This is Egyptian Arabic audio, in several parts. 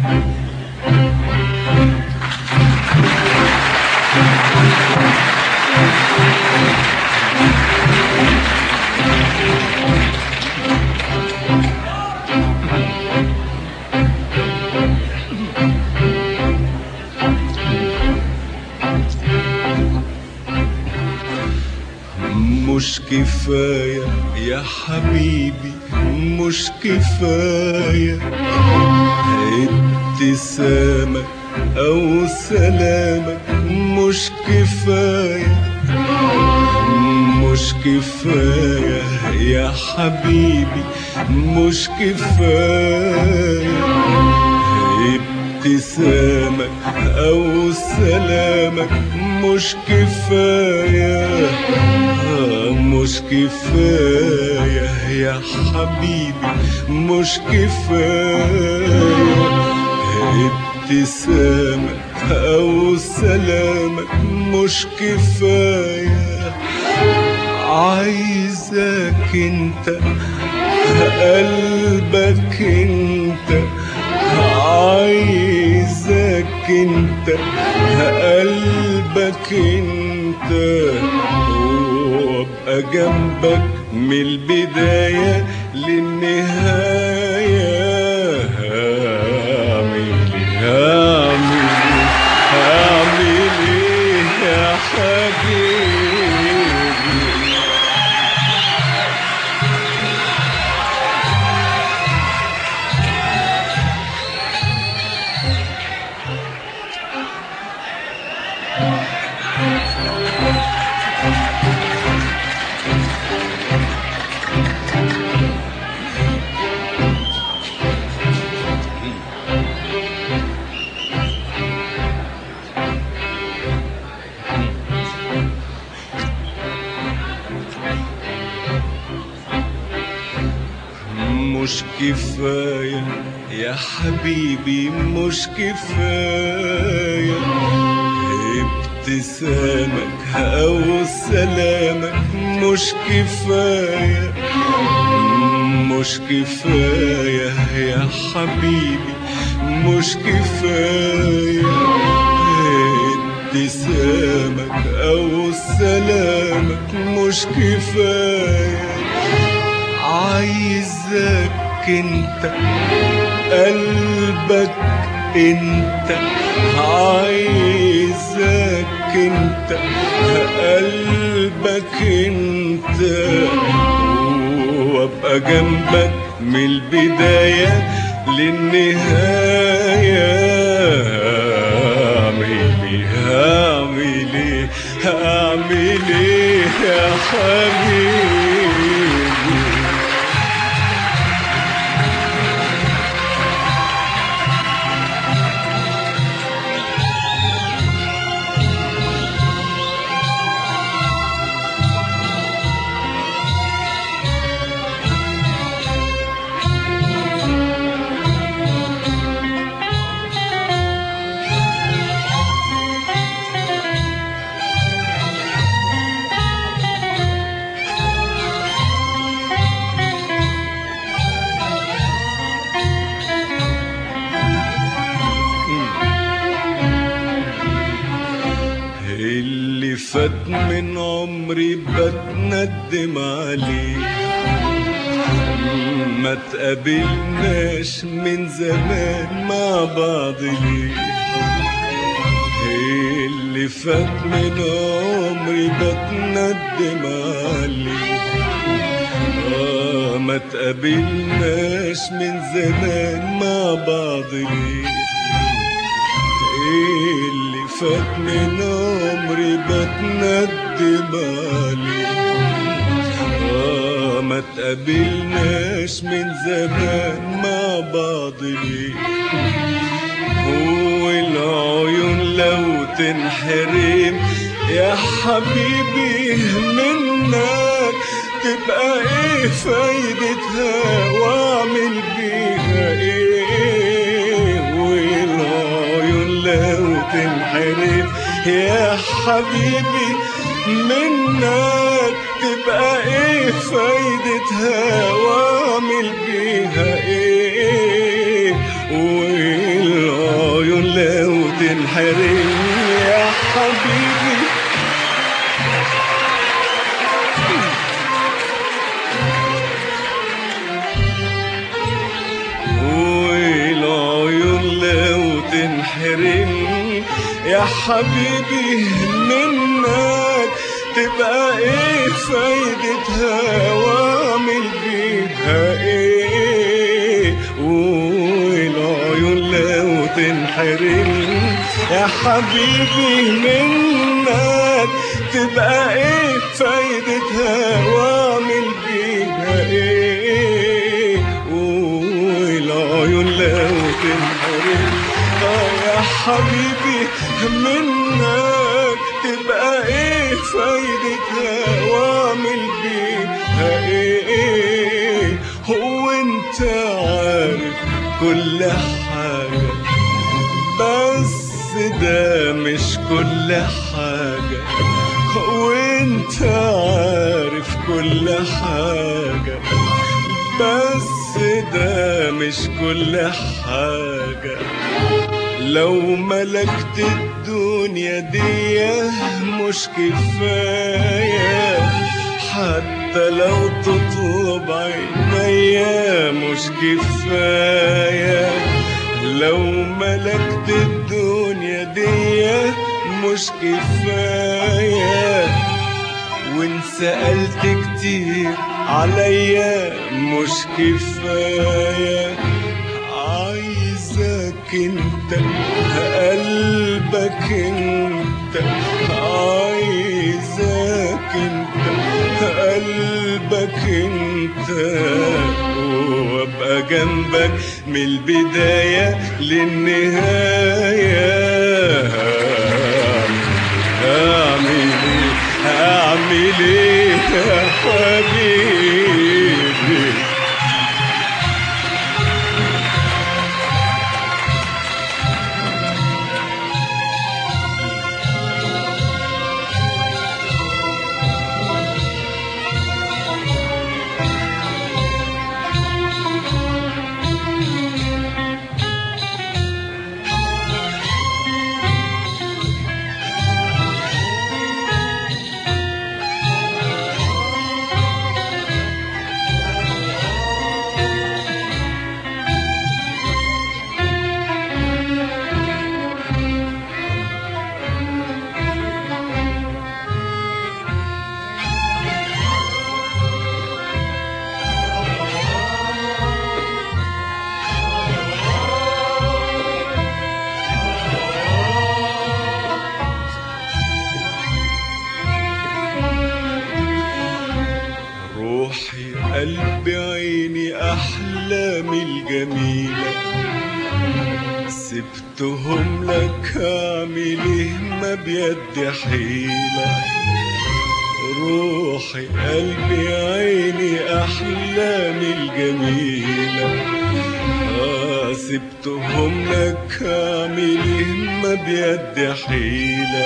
مش كفاية يا حبيبي مش كفاية ابتسامك أو سلامك مش كفاية مش كفاية يا حبيبي مش كفاية ابتسامك أو سلامك مش كفاية آه، مش كفاية يا حبيبي مش كفاية ابتسامك أو سلامك مش كفاية عايزك انت قلبك انت عايزك انت قلبك انت وابقى جنبك من البداية للنهاية هعمل ايه هعمل ايه هعمل ايه يا حبيبي مش كفاية يا حبيبي مش كفاية ابتسامك أو سلامك مش كفاية مش كفاية يا حبيبي مش كفاية ابتسامك أو سلامك مش كفاية عايزك انت قلبك انت عايزك انت قلبك انت وابقى جنبك من البداية للنهاية هعمل ايه هعمل ايه هعمل ايه يا حبيبي اللي فات من عمري بتندم عليه ما تقابلناش من زمان مع بعض ليه اللي فات من عمري بتندم عليه آه ما تقابلناش من زمان مع بعض ليه اللي فات من عمري بتندم عليه آه ما تقابلناش من زمان مع بعض ليه هو العيون لو تنحرم يا حبيبي منك تبقى ايه فايدتها واعمل بيها ايه والعيون لو تنحرم يا حبيبي منك تبقى ايه فايدتها واعمل بيها ايه والعيون العيون لو تنحرم يا حبيبي والعيون لو تنحرم يا حبيبي منك تبقى ايه فايدتها واعمل بيها ايه والعيون لو تنحرم يا حبيبي منك تبقى ايه فايدتها واعمل بيها ايه والعيون لو تنحرم آه يا حبيبي منك تبقى ايه فايدتها واعمل بيها ايه هو انت عارف كل حاجة بس ده مش كل حاجة وانت عارف كل حاجة بس ده مش كل حاجة لو ملكت الدنيا دي مش كفاية حتى لو تطلب عينيا مش كفاية لو ملكت الدنيا دي مش كفاية وان سألت كتير عليا مش كفاية عايزك انت قلبك انت عايزك انت قلبك انت وابقى جنبك من البداية للنهاية اعمل ايه اعمل ايه يا حبيبي روحي قلبي عيني أحلامي الجميلة سبتهم لك أعمل إيه ما بيد حيلة روحي قلبي عيني أحلامي الجميلة آه سبتهم لك أعمل إيه ما بيد حيلة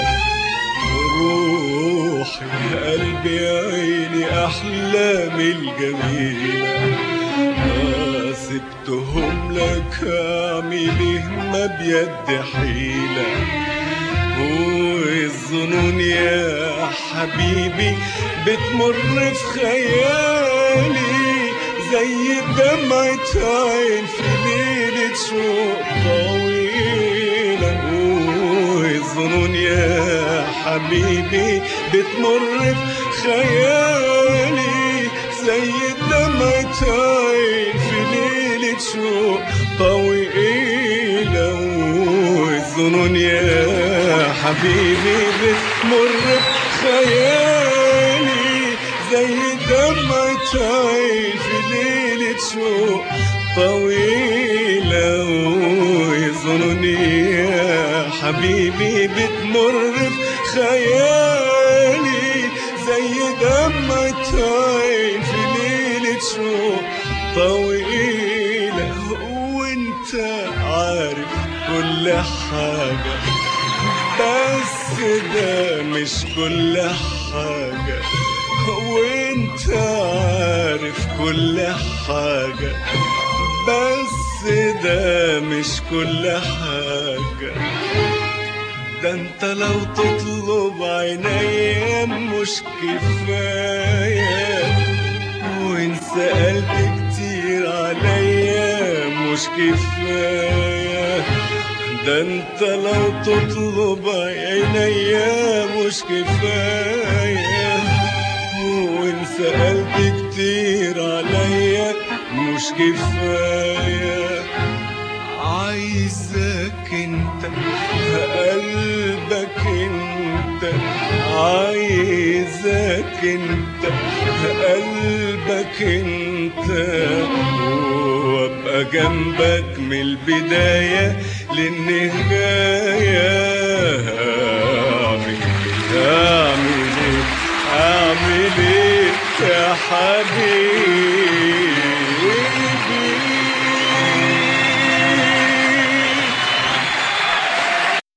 روحي قلبي عيني أحلامي الجميلة آه سبتهم لك أعمل إيه ما بيد حيلة والظنون يا حبيبي بتمر في خيالي زي دمعة عين في ليلة شوق طويلة والظنون يا حبيبي بتمر في خيالي زي دمعة عين في ليلة شوق طويلة والظنون يا حبيبي بتمر في خيالي زي دمعة عين في ليلة شوق طويلة ويظنني يا حبيبي بتمر في خيالي زي دمعة عين في ليلة شوق طويلة وانت عارف كل حاجة بس ده مش كل حاجة وانت عارف كل حاجة بس ده مش كل حاجة ده انت لو تطلب عينيا مش كفاية وان سألت كتير عليا مش كفاية ده انت لو تطلب عينيا مش كفاية وان سألت كتير عليا مش كفاية عايزك انت قلبك انت عايزك انت قلبك انت وابقى جنبك من البداية للنهاية اعمل اعمل ايه اعمل ايه يا حبيبي